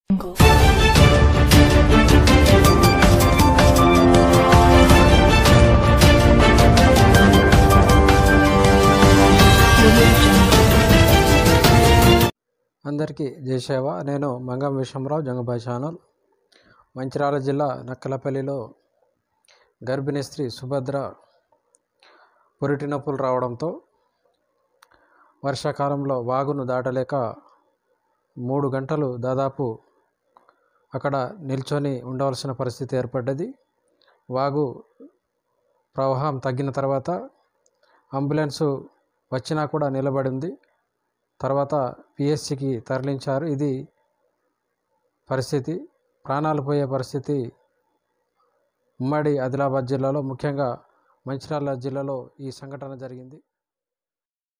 అందరికీ జయసేవ నేను మంగం విశ్వమరావు జంగబాయ్ ఛానల్ మంచిర్యాల జిల్లా నక్కలపల్లిలో గర్భిణీ స్త్రీ సుభద్ర పురిటి నొప్పులు రావడంతో వర్షాకాలంలో వాగును దాటలేక మూడు గంటలు దాదాపు అక్కడ నిల్చొని ఉండవలసిన పరిస్థితి ఏర్పడ్డది వాగు ప్రవాహం తగ్గిన తర్వాత అంబులెన్సు వచ్చినా కూడా నిలబడి ఉంది తర్వాత పిఎస్సికి తరలించారు ఇది పరిస్థితి ప్రాణాలు పోయే పరిస్థితి ఉమ్మడి ఆదిలాబాద్ జిల్లాలో ముఖ్యంగా మంచిర్యాల జిల్లాలో ఈ సంఘటన జరిగింది